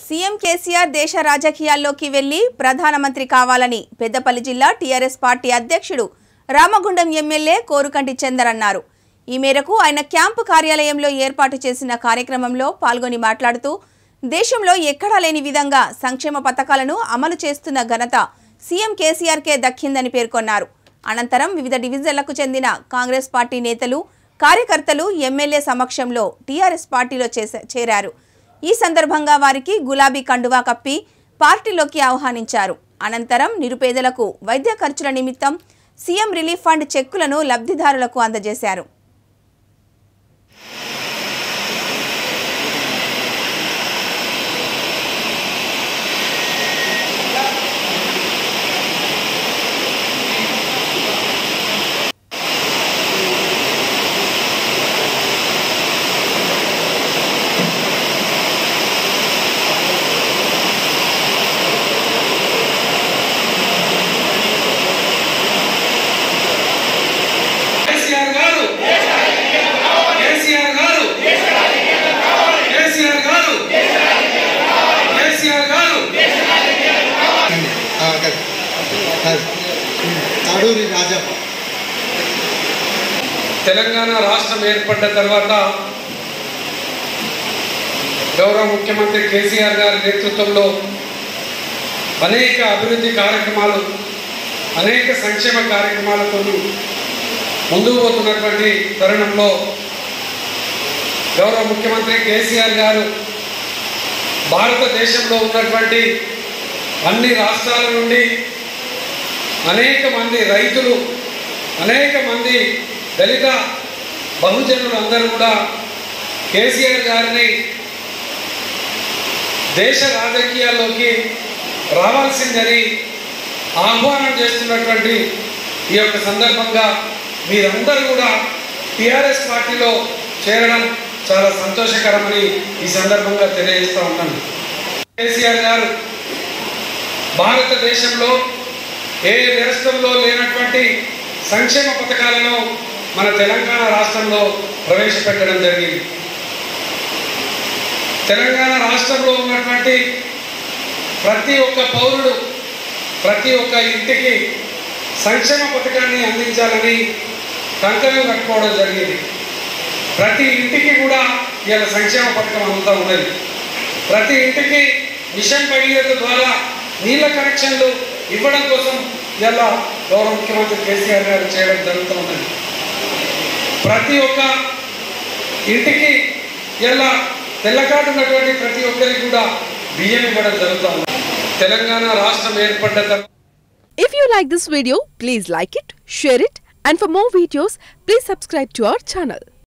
CM KCR దేశ రాజకీయాల్లోకి వెళ్లి ప్రధానమంత్రి కావాలని పెద్దపల్లి జిల్లా టీఆర్ఎస్ పార్టీ అధ్యక్షుడు రామగుండం ఎమ్మెల్యే కోరుకంటి చందర్ అన్నారు ఈ మేరకు ఆయన క్యాంపు కార్యాలయంలో ఏర్పాటు చేసిన కార్యక్రమంలో పాల్గొని మాట్లాడుతూ దేశంలో ఎక్కడా లేని విధంగా సంక్షేమ పథకాలను అమలు చేస్తున్న ఘనత సీఎం కేసీఆర్కే దక్కిందని పేర్కొన్నారు అనంతరం వివిధ డివిజన్లకు చెందిన కాంగ్రెస్ పార్టీ నేతలు కార్యకర్తలు ఎమ్మెల్యే సమక్షంలో టీఆర్ఎస్ పార్టీలో చేస- చేరారు ఈ సందర్భంగా వారికి గులాబీ కండువా కప్పి పార్టీలోకి ఆహ్వానించారు అనంతరం నిరుపేదలకు వైద్య ఖర్చుల నిమిత్తం సీఎం రిలీఫ్ ఫండ్ చెక్కులను లబ్ధిదారులకు అందజేశారు కేసీఆర్ గారు కేసీఆర్ గారు కేసీఆర్ గారు కేసీఆర్ గారు ఆ, ఓకే. అది. తాడూరి రాజప్ప తెలంగాణ రాష్ట్రం ఏర్పడ్డ తర్వాత గౌరవ ముఖ్యమంత్రి కేసీఆర్ గారి నేతృత్వంలో అనేక అభివృద్ధి కార్యక్రమాలు అనేక సంక్షేమ కార్యక్రమాలతో ముందుకు పోతున్నటువంటి తరుణంలో గౌరవ ముఖ్యమంత్రి కేసీఆర్ గారు భారతదేశంలో ఉన్నటువంటి అన్ని రాష్ట్రాల నుండి అనేక మంది రైతులు అనేక మంది దళిత బహుజనులు అందరూ కూడా కేసీఆర్ గారిని దేశ రాజకీయాల్లోకి రావాల్సిందని ఆహ్వానం చేస్తున్నటువంటి ఈ యొక్క సందర్భంగా మీరందరూ కూడా టిఆర్ఎస్ పార్టీలో చేరడం చాలా సంతోషకరమని ఈ సందర్భంగా తెలియజేస్తూ ఉన్నాను కేసీఆర్ గారు భారతదేశంలో ఏ రాష్ట్రంలో లేనటువంటి సంక్షేమ పథకాలను మన తెలంగాణ రాష్ట్రంలో ప్రవేశపెట్టడం జరిగింది తెలంగాణ రాష్ట్రంలో ఉన్నటువంటి ప్రతి ఒక్క పౌరుడు ప్రతి ఒక్క ఇంటికి సంక్షేమ పథకాన్ని అందించాలని కంకణం కట్టుకోవడం జరిగింది ప్రతి ఇంటికి కూడా ఇలా సంక్షేమ పథకం అంతా ఉన్నది ప్రతి ఇంటికి మిషన్ భగీరథ ద్వారా నీళ్ళ కనెక్షన్లు ఇవ్వడం కోసం ఇలా గౌరవ ముఖ్యమంత్రి కేసీఆర్ గారు చేయడం జరుగుతూ ఉన్నది ప్రతి ఒక్క ఇంటికి ఇలా తెల్లకాటు ఉన్నటువంటి ప్రతి ఒక్కరికి కూడా బియ్యం ఇవ్వడం జరుగుతూ ఉంది తెలంగాణ రాష్ట్రం ఏర్పడ్డ తర్వాత If you like this video, please like it, share it, and for more videos, please subscribe to our channel.